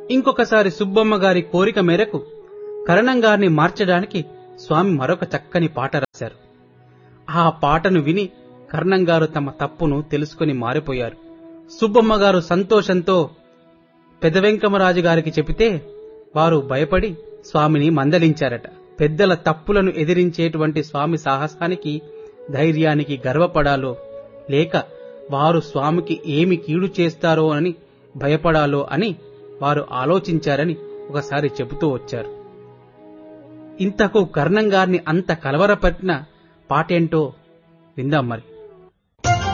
ఇంకొకసారి సుబ్బమ్మ గారి కోరిక మేరకు కరణం గారిని మార్చడానికి స్వామి మరొక చక్కని పాట రాశారు ఆ పాటను విని కర్ణం గారు తమ తప్పును తెలుసుకుని మారిపోయారు సుబ్బమ్మ గారు సంతోషంతో పెదవెంకమరాజు గారికి చెబితే వారు భయపడి స్వామిని మందలించారట పెద్దల తప్పులను ఎదిరించేటువంటి స్వామి సాహసానికి ధైర్యానికి గర్వపడాలో లేక వారు స్వామికి ఏమి కీడు చేస్తారో అని భయపడాలో అని వారు ఆలోచించారని ఒకసారి చెబుతూ వచ్చారు ఇంతకు కర్ణం గారిని అంత కలవరపట్టిన పాటేంటో విందాం మరి